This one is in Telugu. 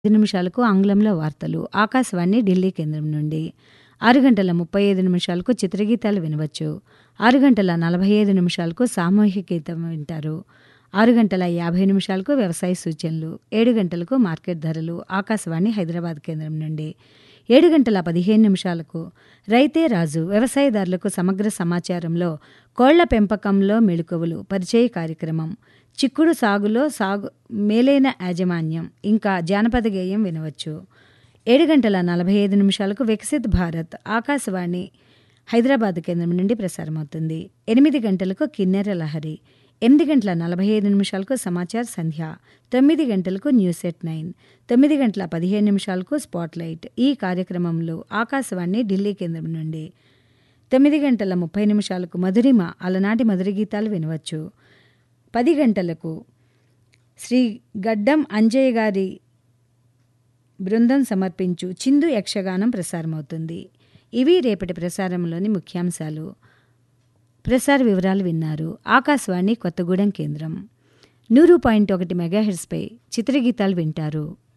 ఐదు నిమిషాలకు ఆంగ్లంలో వార్తలు ఆకాశవాణి ఢిల్లీ కేంద్రం నుండి ఆరు గంటల ముప్పై ఐదు నిమిషాలకు చిత్రగీతాలు వినవచ్చు ఆరు గంటల నలభై ఐదు నిమిషాలకు సామూహిక గీతం వింటారు ఆరు గంటల యాభై నిమిషాలకు వ్యవసాయ సూచనలు ఏడు గంటలకు మార్కెట్ ధరలు ఆకాశవాణి హైదరాబాద్ కేంద్రం నుండి ఏడు గంటల పదిహేను నిమిషాలకు రైతే రాజు వ్యవసాయదారులకు సమగ్ర సమాచారంలో కోళ్ల పెంపకంలో మెళుకువలు పరిచయ కార్యక్రమం చిక్కుడు సాగులో సాగు మేలైన యాజమాన్యం ఇంకా జానపద గేయం వినవచ్చు ఏడు గంటల నలభై ఐదు నిమిషాలకు వికసిత్ భారత్ ఆకాశవాణి హైదరాబాద్ కేంద్రం నుండి ప్రసారమవుతుంది ఎనిమిది గంటలకు కిన్నెర లహరి ఎనిమిది గంటల నలభై ఐదు నిమిషాలకు సమాచార్ సంధ్య తొమ్మిది గంటలకు న్యూస్ ఎట్ నైన్ తొమ్మిది గంటల పదిహేను నిమిషాలకు స్పాట్లైట్ ఈ కార్యక్రమంలో ఆకాశవాణి ఢిల్లీ కేంద్రం నుండి తొమ్మిది గంటల ముప్పై నిమిషాలకు మధురిమ అలనాటి మధుర గీతాలు వినవచ్చు పది గంటలకు శ్రీ గడ్డం అంజయ్య గారి బృందం సమర్పించు చిందు యక్షగానం ప్రసారమవుతుంది ఇవి రేపటి ప్రసారంలోని ముఖ్యాంశాలు ప్రసార వివరాలు విన్నారు ఆకాశవాణి కొత్తగూడెం కేంద్రం నూరు పాయింట్ ఒకటి మెగాహెర్స్పై చిత్రగీతాలు వింటారు